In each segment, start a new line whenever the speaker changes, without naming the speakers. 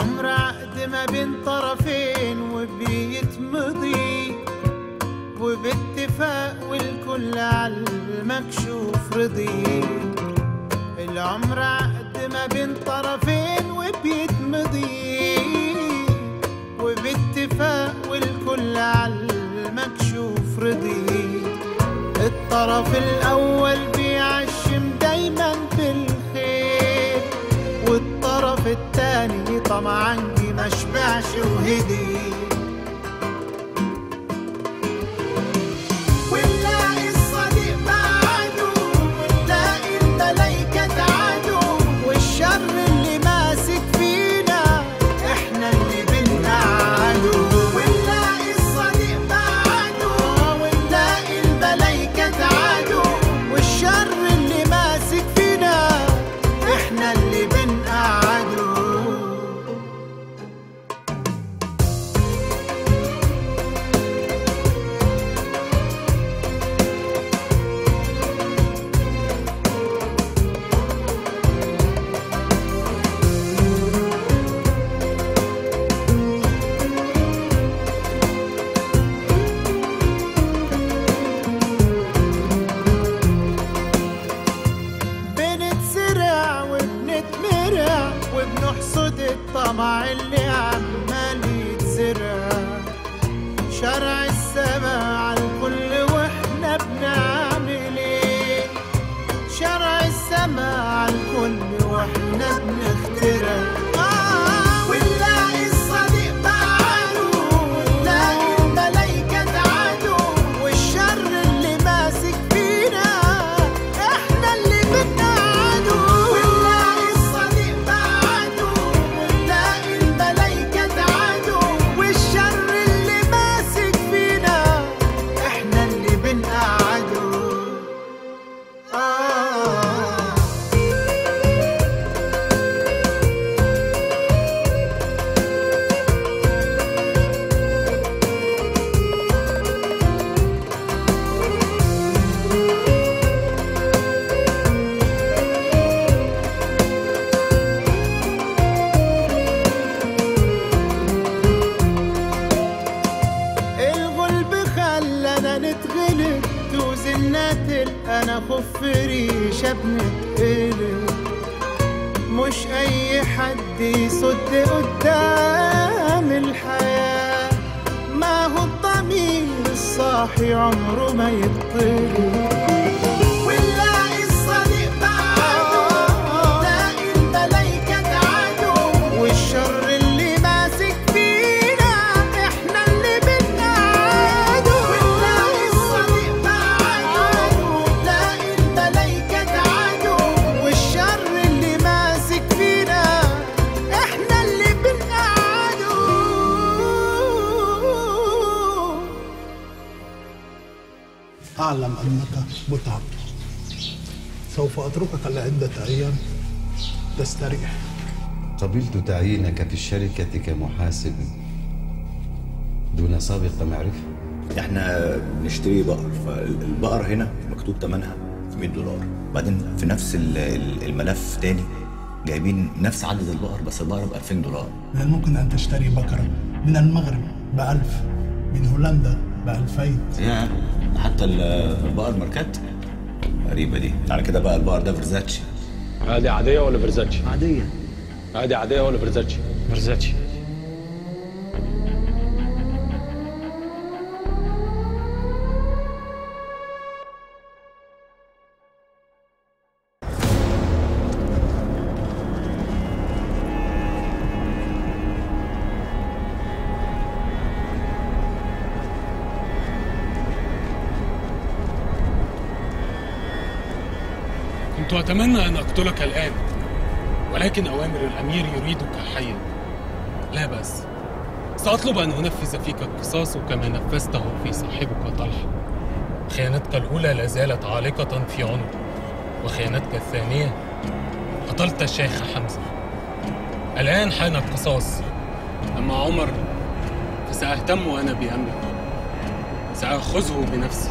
العمر عقد ما بين طرفين وبيتمضي وباتفاق والكل على المكشوف رضي العمر عقد ما بين طرفين وبيتمضي وباتفاق والكل على المكشوف رضي الطرف الأول بيعشم دايما بالخير والطرف التاني طمعا جه مشبعش وهدي ونلاقي الصديق بعده ونلاقي الملايكة تعادوا والشر اللي ماسك فينا احنا اللي بنقعده ونلاقي الصديق بعده ونلاقي الملايكة تعادوا والشر اللي ماسك فينا احنا اللي بنقعده بنتزرع وبنتمرع وبنحصد الطمع اللي عمال يتزرع شرع السماء على الكل واحنا بنعمل ايه شرع السماء على الكل واحنا بنخترع آه ونلاقي الصديق بعده ونلاقي الملايكة تعادوا والشر اللي ماسك فينا احنا اللي بنقعده ونلاقي الصديق بعده ونلاقي الملايكة تعادوا والشر اللي ماسك فينا احنا اللي بنقعده آه الغلب خلانا نتغلب توزنا تلقى انا خف ريشة بنتقلب مش اي حد يصد قدام الحياة ما هو الضمير الصاحي عمره ما يطلب ونلاقي الصديق بعده نلاقي الملايكة تعادوا والشر اللي ماسك فينا احنا اللي بنقعده ونلاقي الصديق بعده نلاقي الملايكة تعادوا والشر اللي ماسك فينا احنا اللي بنقعده
أعلم أنك متعب سوف أتركك لعدة أيام تستريح
قبلت تعيينك في الشركة كمحاسب دون سابق معرفة
احنا بنشتري بقر فالبقر هنا مكتوب ثمنها 100 دولار بعدين في نفس ال- ال- الملف تاني جايبين نفس عدد البقر بس البقرة ب 2000 دولار
من الممكن أن تشتري بقرة من المغرب بألف من هولندا بألفين
يا حتى ال- البقر ماركات غريبة دي على كده بقى البقر ده فرزاتشي
عادي عادية ولا فرزاتشي؟
عادية
عادي عادية ولا فرزاتشي؟
فرزاتشي
كنت أتمنى أن أقتلك الآن ولكن أوامر الأمير يريدك حيا لا بأس سأطلب أن أنفذ فيك القصاص كما نفذته في صاحبك طلحة خيانتك الأولى لا زالت عالقة في عنقك وخيانتك الثانية قتلت الشيخ حمزة الآن حان القصاص أما عمر فسأهتم أنا بأمره سأخذه بنفسي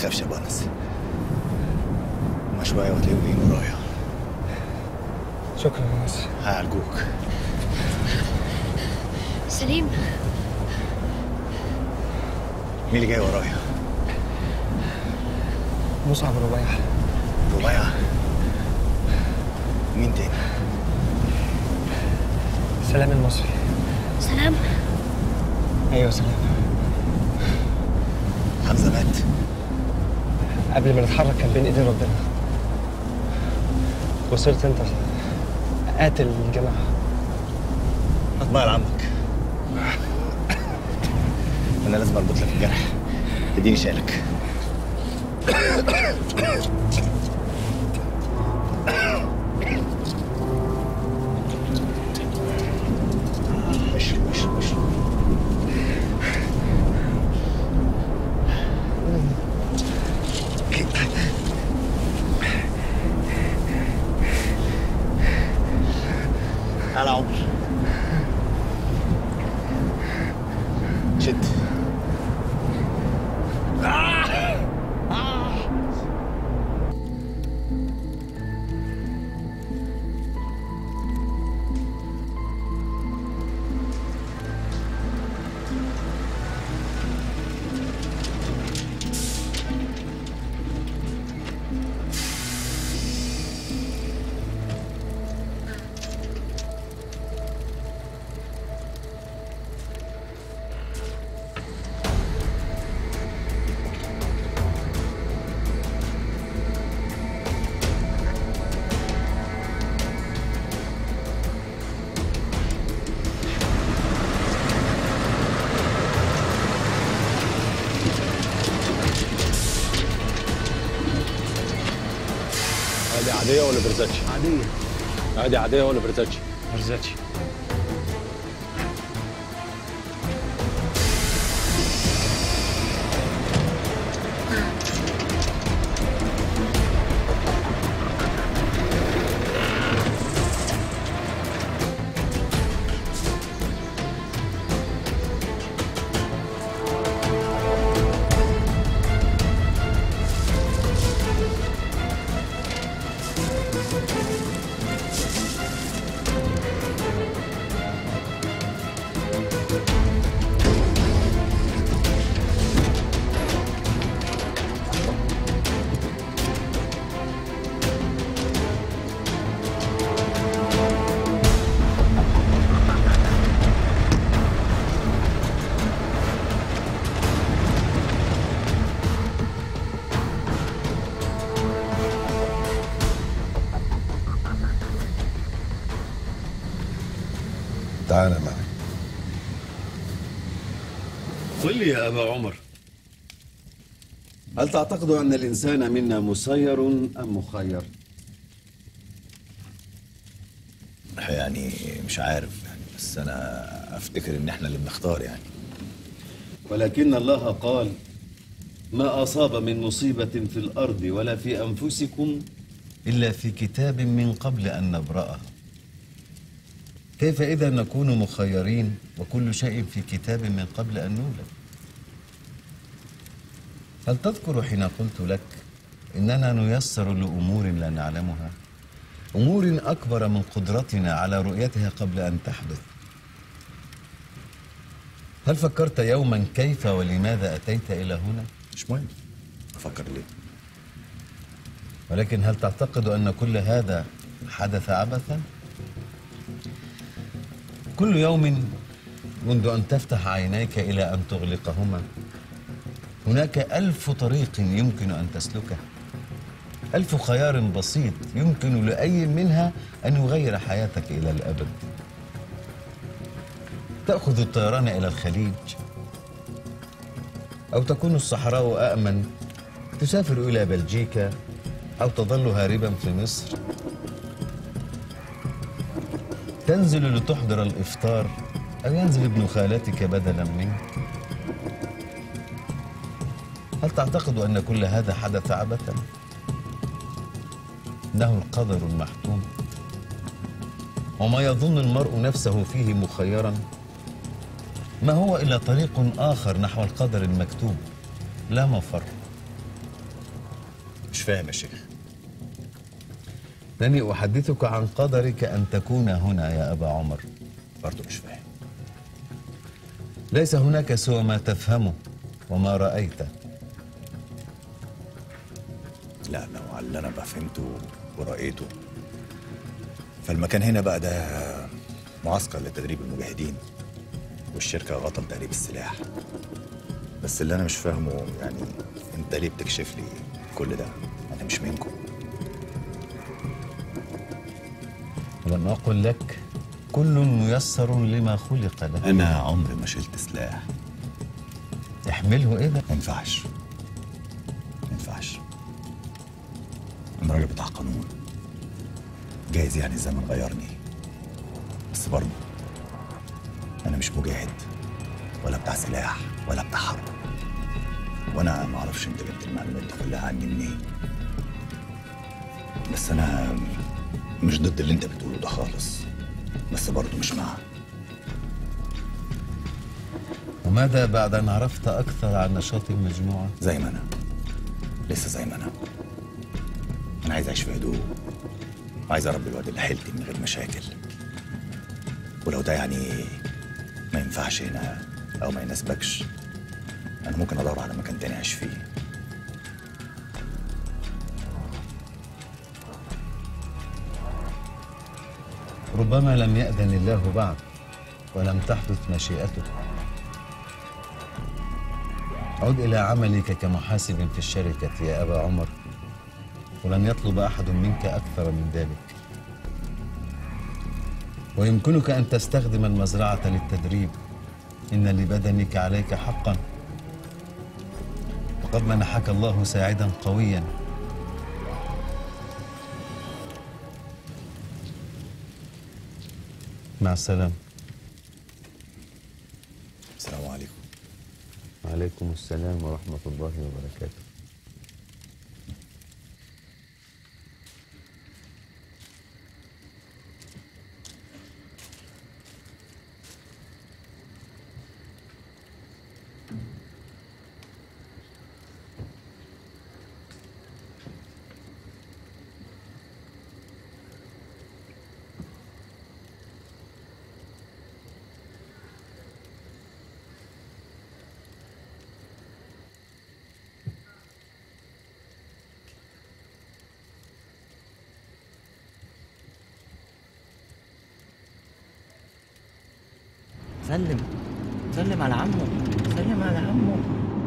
تخافش يا بانس ما شويه وهتلاقيهم جايين ورايا
شكرا يا ناس
هيعالجوك
سليم
مين اللي جاي ورايا؟
مصعب ربيع
ربيع مين تاني؟
سلام المصري
سلام
ايوه سلام
حمزه مات
قبل ما نتحرك كان بين ايدين ربنا وصلت انت قاتل الجماعه
هتميل عمك انا لازم اربط لك الجرح اديني شالك مش مش مش تعالى يا عمر شد
هذه عاديه ولا برزاتشي؟
عاديه
هذه عاديه ولا برزاتشي؟
مرزاتي
تعال معي
قل لي يا أبا عمر
هل تعتقد أن الإنسان منا مسير أم مخير؟
يعني مش عارف يعني بس انا افتكر ان احنا اللي بنختار يعني
ولكن الله قال ما أصاب من مصيبة في الأرض ولا في أنفسكم إلا في كتاب من قبل أن نبرأه كيف إذا نكون مخيرين وكل شيء في كتاب من قبل أن نولد هل تذكر حين قلت لك إننا نيسر لأمور لا نعلمها أمور أكبر من قدرتنا على رؤيتها قبل أن تحدث هل فكرت يوما كيف ولماذا أتيت إلى هنا؟
مش مهم افكر ليه
ولكن هل تعتقد أن كل هذا حدث عبثا؟ كل يوم منذ أن تفتح عينيك إلى أن تغلقهما هناك ألف طريق يمكن أن تسلكه ألف خيار بسيط يمكن لأي منها أن يغير حياتك إلى الأبد تأخذ الطيران إلى الخليج أو تكون الصحراء أأمن تسافر إلى بلجيكا أو تظل هاربا في مصر تنزل لتحضر الإفطار أو ينزل ابن خالتك بدلا منك هل تعتقد أن كل هذا حدث عبثا؟ إنه القدر المحتوم وما يظن المرء نفسه فيه مخيرا ما هو إلا طريق آخر نحو القدر المكتوب لا مفر
فاهم يا شيخ
دعني أحدثك عن قدرك أن تكون هنا يا أبا عمر
برضه مش فاهم
ليس هناك سوى ما تفهمه وما رأيت
لا لو على اللي انا بقى فهمته ورأيته فالمكان هنا بقى ده معسكر لتدريب المجاهدين والشركة غطى لتهريب السلاح بس اللي انا مش فاهمه يعني انت ليه بتكشف لي كل ده انا مش منكم
لم أقل لك كل ميسر لما خلق له
انا عمري ما شلت سلاح
احمله إذا
ما ينفعش ما ينفعش انا راجل بتاع قانون جايز يعني الزمن غيرني بس برضه انا مش مجاهد ولا بتاع سلاح ولا بتاع حرب وانا ما اعرفش انت جبت المعلومات دي كلها عني منين بس انا مش ضد اللي انت بتقوله ده خالص بس برضه مش معاه
وماذا بعد أن عرفت أكثر عن نشاط المجموعة؟
زي ما انا لسه زي ما انا انا عايز اعيش في هدوء وعايز اربي الواد اللي حيلتي من غير مشاكل ولو ده يعني ما ينفعش هنا او ما يناسبكش انا ممكن ادور على مكان تاني اعيش فيه
ربما لم يأذن الله بعد ولم تحدث مشيئته عد إلى عملك كمحاسب في الشركة يا أبا عمر ولن يطلب أحد منك أكثر من ذلك ويمكنك أن تستخدم المزرعة للتدريب إن لبدنك عليك حقا وقد منحك الله ساعدا قويا مع السلامة
السلام عليكم
وعليكم السلام ورحمة الله وبركاته
سلم سلم على عمه سلم على عمه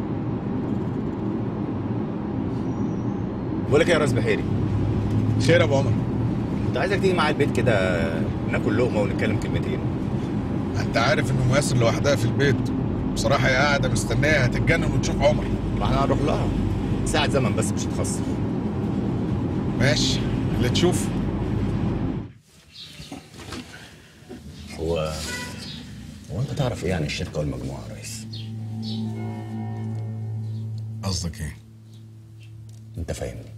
بقول لك إيه يا راس بحيري
خير يا ابو عمر
كنت عايزك تيجي معايا البيت كده ناكل لقمه ونتكلم كلمتين
انت عارف انه ميسر لوحدها في البيت بصراحه هي قاعده مستنيه هتتجنن وتشوف عمر
ما احنا هنروح لها ساعة زمن بس مش هتخسر
ماشي اللي تشوف
هو هو انت تعرف ايه عن الشركه والمجموعه يا ريس
قصدك ايه
انت فاهمني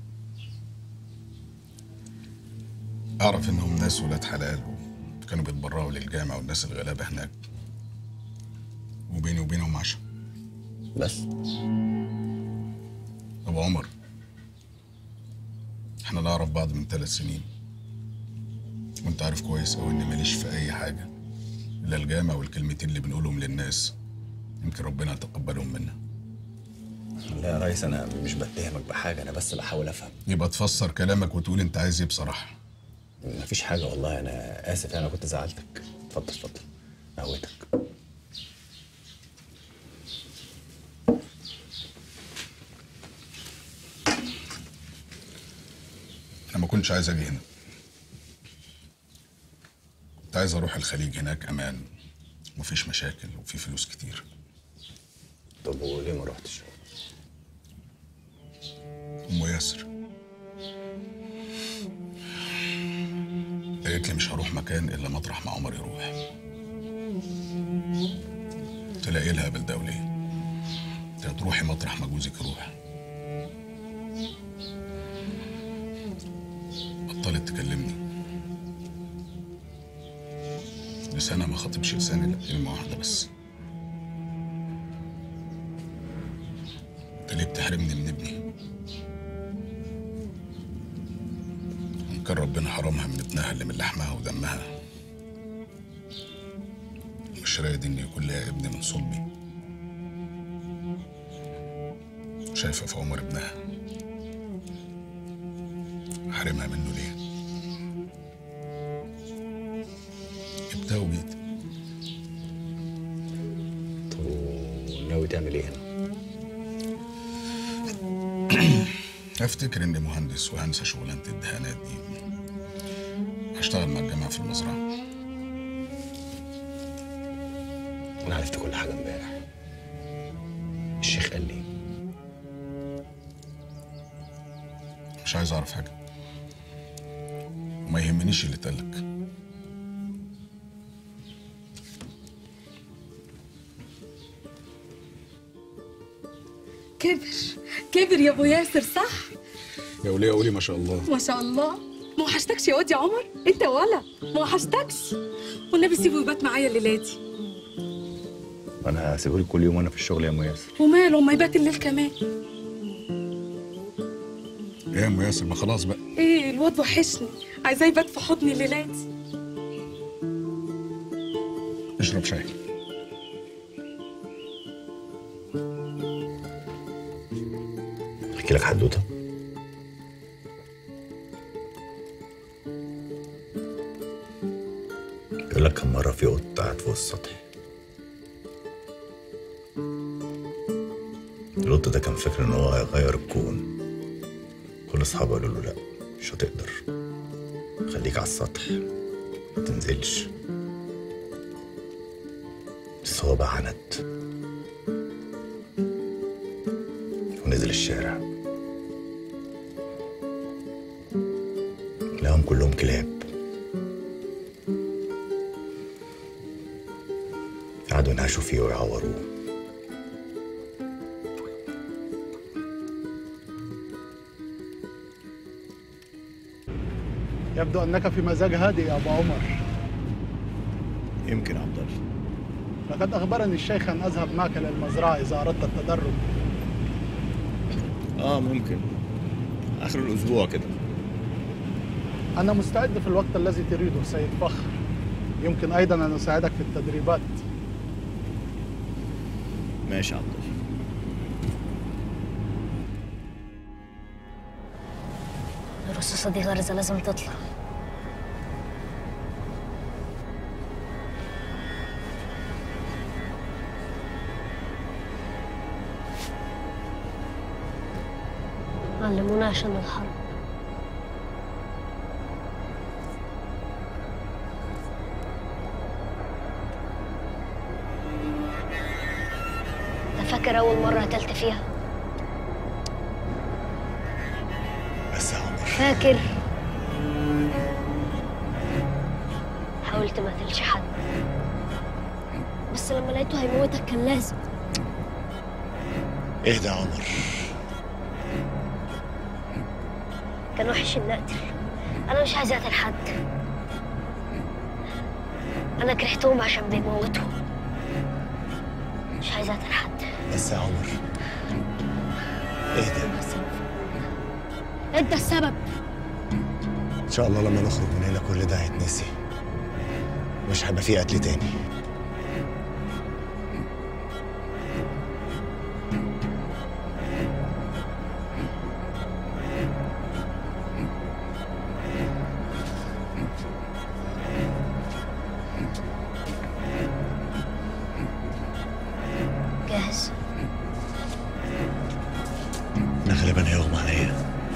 اعرف انهم ناس ولاد حلال وكانوا بيتبرعوا للجامع والناس الغلابه هناك وبيني وبينهم عشا
بس
ابو عمر احنا نعرف بعض من ثلاث سنين وانت عارف كويس قوي اني ماليش في اي حاجه الا الجامع والكلمتين اللي بنقولهم للناس يمكن ربنا يتقبلهم منا
لا يا ريس انا مش بتهمك بحاجه انا بس بحاول افهم
يبقى تفسر كلامك وتقول انت عايز ايه بصراحه
مفيش حاجه والله انا اسف انا كنت زعلتك اتفضل اتفضل قهوتك
انا ما كنتش عايز اجي هنا كنت عايز اروح الخليج هناك امان مفيش مشاكل وفي فلوس كتير
طب وليه ما رحتش
ام ياسر قالت لي مش هروح مكان الا مطرح ما عمر يروح تلاقي لها بالدولية تروحي مطرح ما جوزك يروح بطلت تكلمني لسانها ما خاطبش لساني الا كلمة واحدة بس انت ليه بتحرمني من ابني ربنا حرمها من ابنها اللي من لحمها ودمها مش راضي ان يكون لها ابن من صلبي شايفه في عمر ابنها حرمها منه ليه جبتها وجيت
طب وناوي تعمل ايه هنا؟
افتكر اني مهندس وهنسى شغلانه الدهانات دي هشتغل مع الجماعه في المزرعه
انا عرفت كل حاجه امبارح الشيخ قال لي
مش عايز اعرف حاجه وما يهمنيش اللي اتقالك
كبر كبر يا ابو ياسر صح
يا وليه قولي ما شاء الله
ما شاء الله ما وحشتكش يا واد يا عمر انت ولا ما وحشتكش والنبي سيبه يبات معايا الليله دي
انا هسيبهولك كل يوم وانا في الشغل يا ام ياسر
وماله ما يبات الليل كمان
ايه يا ام ياسر ما خلاص بقى
ايه الواد وحشني عايزاه يبات في حضني الليله دي
اشرب شاي
احكي لك حدوته يقول لك كم مره في قط قاعد فوق السطح القط ده كان فاكر ان هو هيغير الكون كل اصحابه قالوا له لا مش هتقدر خليك على السطح ما تنزلش بس هو بقى عند ونزل الشارع لقاهم كلهم كلاب قعدوا ينعشوا فيه ويعوروه
يبدو أنك في مزاج هادئ يا أبو عمر
يمكن عبد الله
لقد أخبرني الشيخ أن أذهب معك للمزرعة إذا أردت التدرب
اه ممكن اخر الاسبوع كده
أنا مستعد في الوقت الذي تريده سيد فخر يمكن أيضا أن أساعدك في التدريبات
ماشي عبد الله
الرصاصة دي غرزة لازم تطلع علمونا عشان الحرب انت فاكر أول مرة قتلت فيها
بس يا عمر
فاكر حاولت ما قتلش حد بس لما لقيته هيموتك كان لازم
اهدى يا عمر
كان وحش اني اقتل انا مش عايز اقتل حد انا كرهتهم عشان بيموتوا مش عايز اقتل حد
بس يا عمر اهدى
انت السبب
ان شاء الله لما نخرج من هنا كل ده هيتنسي مش هيبقى فيه قتل تاني
جاهز
انا غالبا هيغمى عليا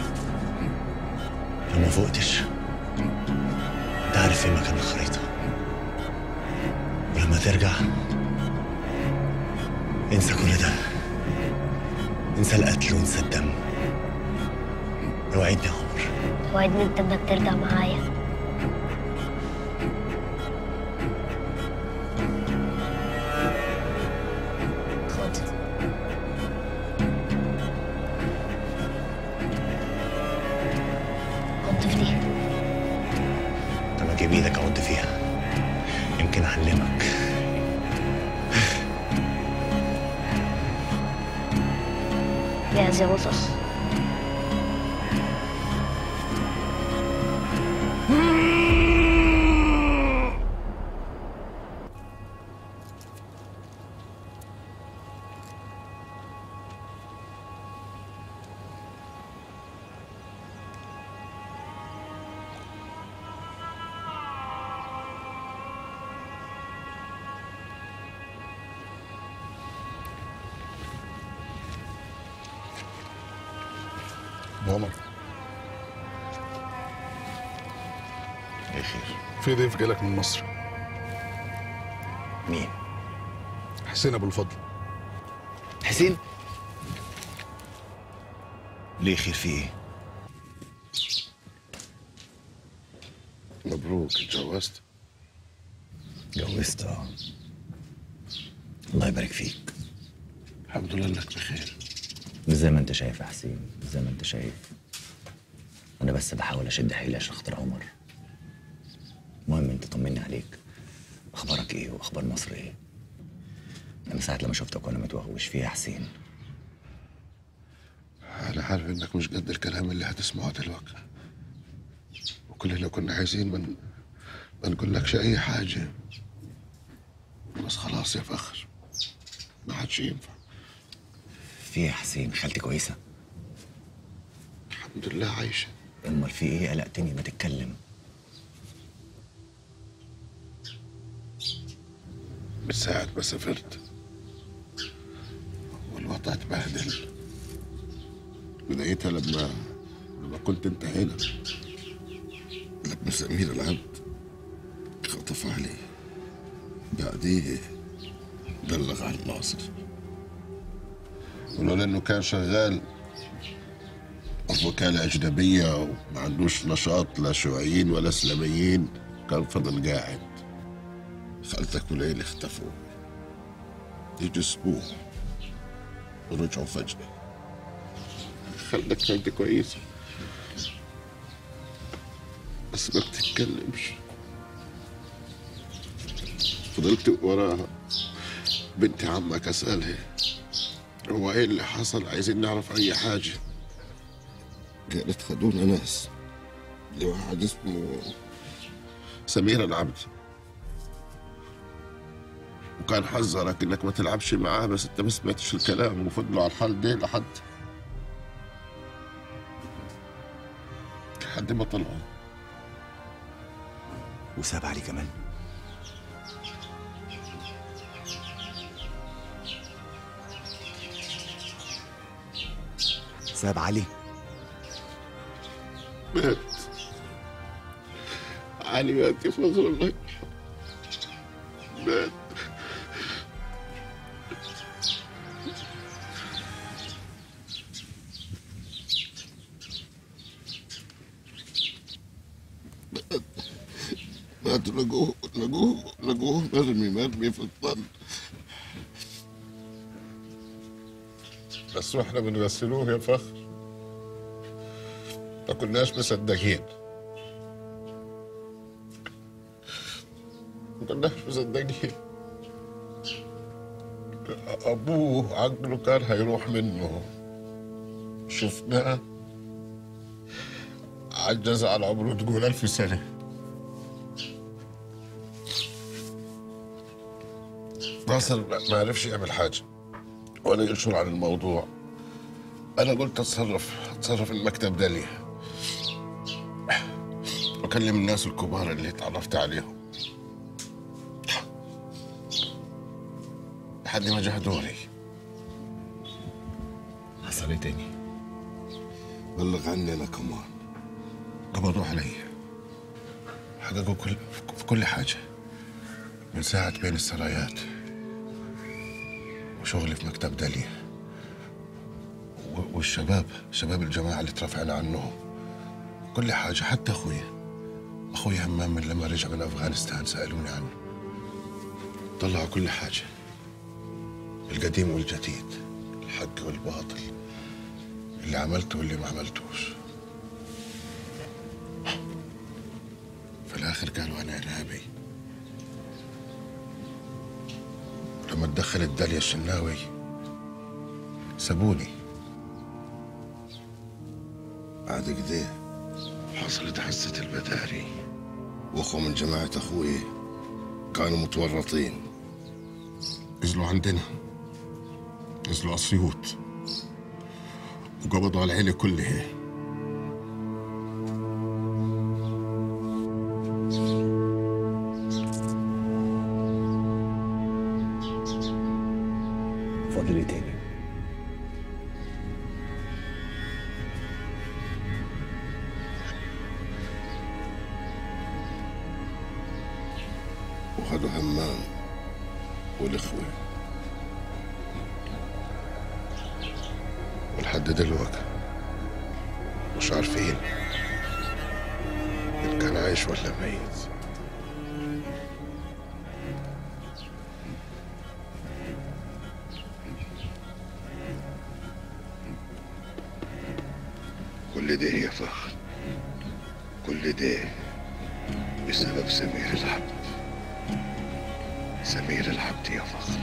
لو ما فوقتش انت عارف فين مكان الخريطة ولما ترجع انسى كل ده انسى القتل وانسى الدم اوعدني يا عمر
وعدني انت انك ترجع معايا خد حط في دي
لما اجيب ايدك اعض فيها يمكن اعلمك
جاهز يا بطل
عمر
ايه خير
في ضيف جالك من مصر
مين
حسين ابو الفضل
حسين ليه خير في ايه
مبروك اتجوزت
اتجوزت اه الله يبارك فيك
الحمد لله انك بخير
زي ما انت شايف يا حسين زي ما انت شايف انا بس بحاول اشد حيلي عشان خاطر عمر المهم انت طمني عليك اخبارك ايه واخبار مصر ايه انا ساعه لما شفتك وانا متوهوش فيها يا حسين
انا عارف انك مش قد الكلام اللي هتسمعه دلوقتي وكلنا كنا عايزين من ما نقولكش اي حاجه بس خلاص يا فخر ما عادش ينفع
في إيه يا حسين خالتي كويسه
الحمد لله عايشه
امال في ايه قلقتني ما تتكلم
من ساعة ما سافرت والوضع اتبهدل بدايتها لما لما كنت انت هنا لما سمير العبد خطف علي بعديه بلغ عن ناصر ولولا انه كان شغال في وكالة أجنبية وما عندوش نشاط لا شيوعيين ولا إسلاميين كان فضل قاعد خالتك وليل اختفوا يجي اسبوع ورجعوا فجأة خلتك كانت كويسة بس ما بتتكلمش فضلت وراها بنت عمك اسألها هو ايه اللي حصل عايزين نعرف اي حاجة قالت خدونا ناس لواحد اسمه سمير العبد وكان حذرك انك ما تلعبش معاه بس انت ما سمعتش الكلام وفضلوا على الحال ده لحد لحد ما طلعوا
وساب علي كمان ساب علي
مات علي مات يا فخر الله مات مات لقوه لقوه لقوه مرمي مرمي في الطن بس واحنا بنغسلوه يا فخر ما كناش مصدقين ما كناش مصدقين أبوه عقله كان هيروح منه شفناه عجز على عمره تقول ألف سنة ناصر ما عرفش يعمل حاجة ولا ينشر عن الموضوع أنا قلت أتصرف أتصرف المكتب ده ليه وأكلم الناس الكبار اللي اتعرفت عليهم لحد ما جه دوري
حصل ايه تاني
بلغ عني أنا كمان قبضوا علي حققوا كل في كل حاجة من ساعة بين السرايات وشغلي في مكتب داليا و- والشباب شباب الجماعة اللي ترفعنا عنهم كل حاجة حتى أخويا أخويا همام من لما رجع من أفغانستان سألوني عنه طلعوا كل حاجة القديم والجديد الحق والباطل اللي عملته واللي ما عملتوش في الآخر قالوا أنا إرهابي لما تدخلت داليا الشناوي سابوني بعد كده حصلت حصة البداري واخو من جماعة اخوي كانوا متورطين نزلوا عندنا نزلوا اسيوط وقبضوا على العيلة كلها
فاضل ايه تاني
وخدوا همام والإخوة ولحد دلوقتي مش عارفين إن كان عايش ولا ميت كل ده يا فخر كل ده بسبب سمير العبد سمير العبد يا فخر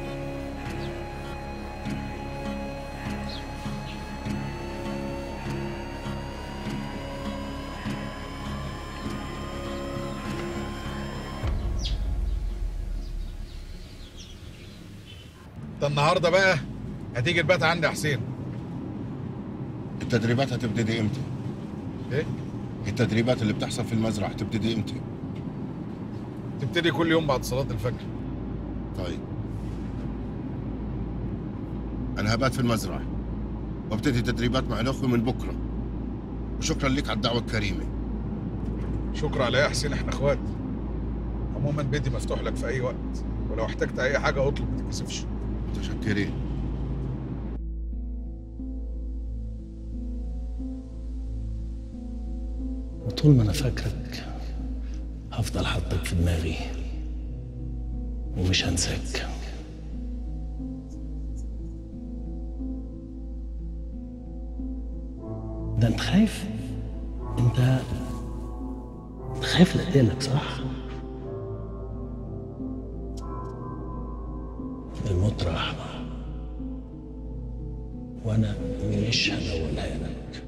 ده النهارده بقى هتيجي البات عندي يا حسين
التدريبات هتبتدي امتى؟
ايه؟
التدريبات اللي بتحصل في المزرعة هتبتدي امتى؟
تبتدي كل يوم بعد صلاة الفجر
طيب أنا هبات في المزرعة وابتدي تدريبات مع الأخوة من بكرة وشكرا لك على الدعوة الكريمة
شكرا على ايه يا حسين احنا اخوات عموما بيتي مفتوح لك في اي وقت ولو احتجت اي حاجه اطلب ما تتكسفش
متشكرين
وطول ما انا فاكرك هفضل حاطك في دماغي ومش هنساك ده انت خايف انت خايف لقتلك صح الموت رحمة وانا مش هنولها لك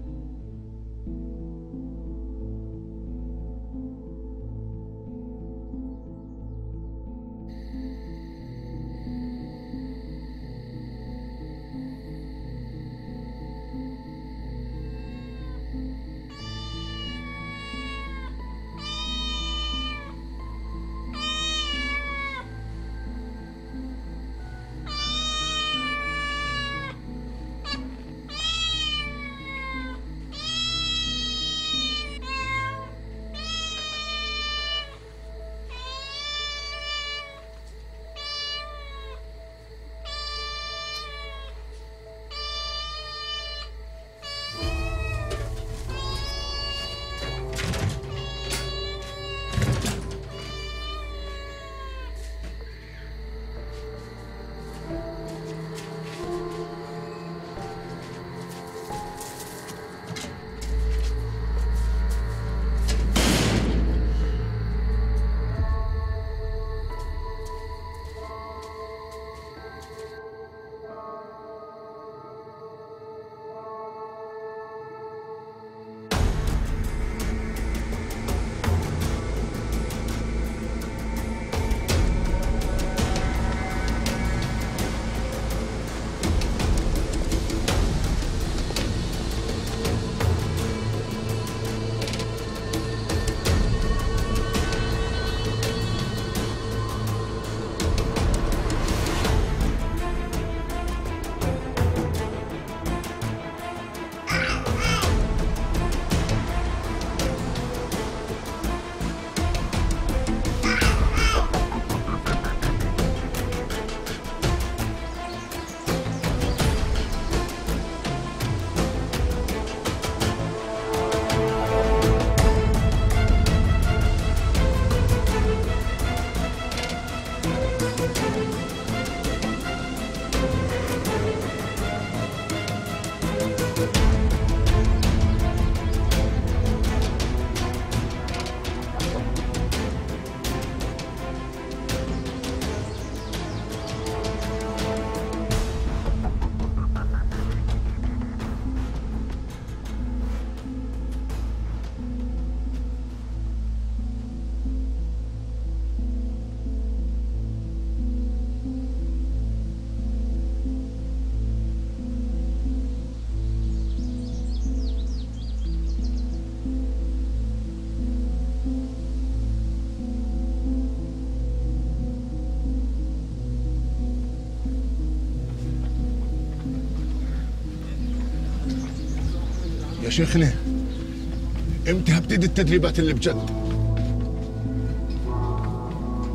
يا شيخنا امتى هبتدي التدريبات اللي بجد؟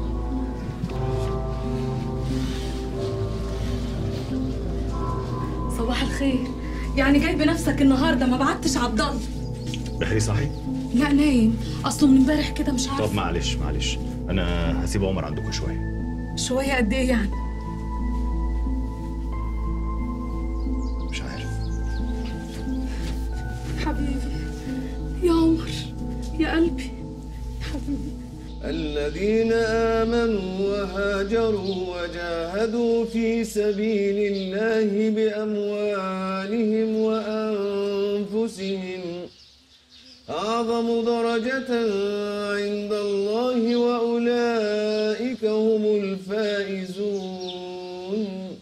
الخير يعني جاي بنفسك النهارده ما بعتش عبد الله
بحري صحي
لا نايم اصله من امبارح كده مش عارف
طب معلش معلش انا هسيب عمر عندكم شويه
شويه قد ايه يعني
مش عارف
حبيبي يا عمر يا قلبي حبيبي
الذين آمنوا وهاجروا وجاهدوا في سبيل الله بأموالهم وأنفسهم أعظم درجة عند الله وأولئك هم الفائزون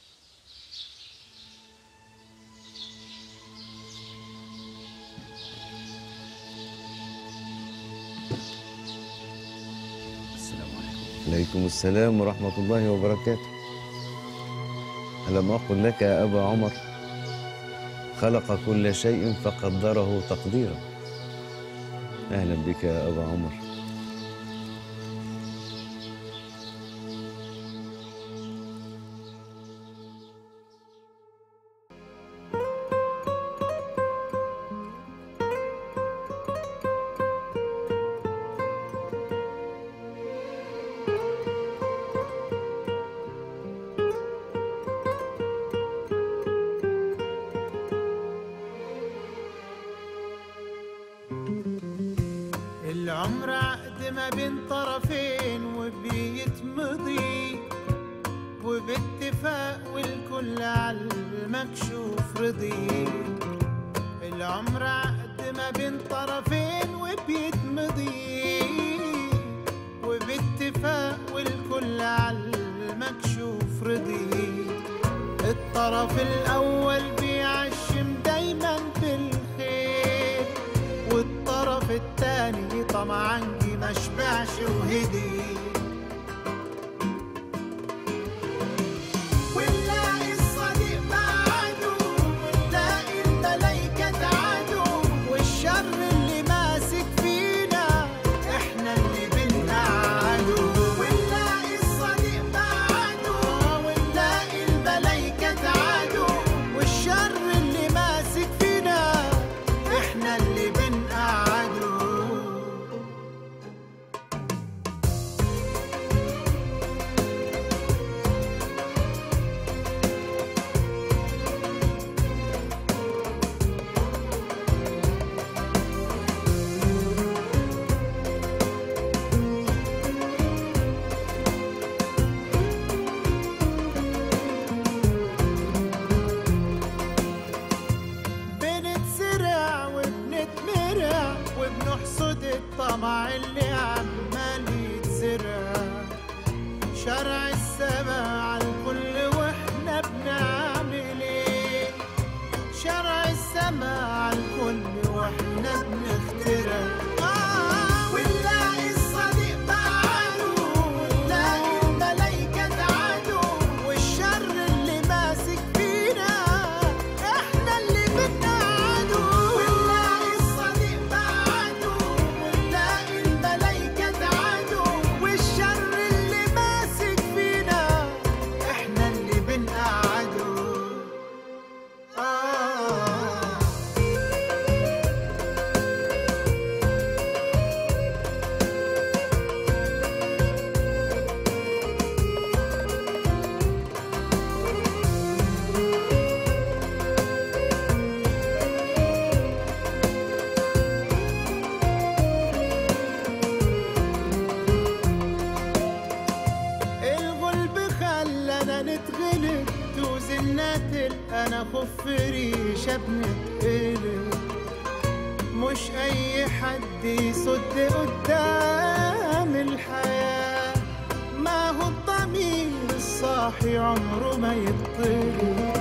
عليكم السلام ورحمة الله وبركاته ألم أقل لك يا أبا عمر خلق كل شيء فقدره تقديرا أهلا بك يا أبا عمر
العمر عقد ما بين طرفين وبيتمضي وباتفاق والكل على المكشوف رضي العمر عقد ما بين طرفين وبيتمضي وباتفاق والكل على المكشوف رضي الطرف الأول بيعشم دايما بالخير والطرف التاني طمعا جه ما شبعش وهدي ونلاقي الصديق بعده ونلاقي الملايكة تعادوا والشر اللي ماسك فينا احنا اللي بنقعده ونلاقي الصديق بعده ونلاقي الملايكة تعادوا والشر اللي ماسك فينا احنا اللي بنقعده بنتزرع وبنتمرع وبنحصد الطمع اللي عمال يتزرع شرع السماء على الكل واحنا بنعمل ايه شرع السماء على الكل واحنا بنخترع آه ونلاقي الصديق بعده ونلاقي الملايكة تعادوا والشر اللي ماسك فينا احنا اللي بنقعده ونلاقي الصديق بعده ونلاقي الملايكة تعادوا والشر اللي ماسك فينا احنا اللي بنقعده آه الغلب خلانا نتغلب توزنا تلقى انا خف ريشه بنتقلب مش اي حد يصد قدام الحياه ما هو الضمير الصاحي عمره ما يطلب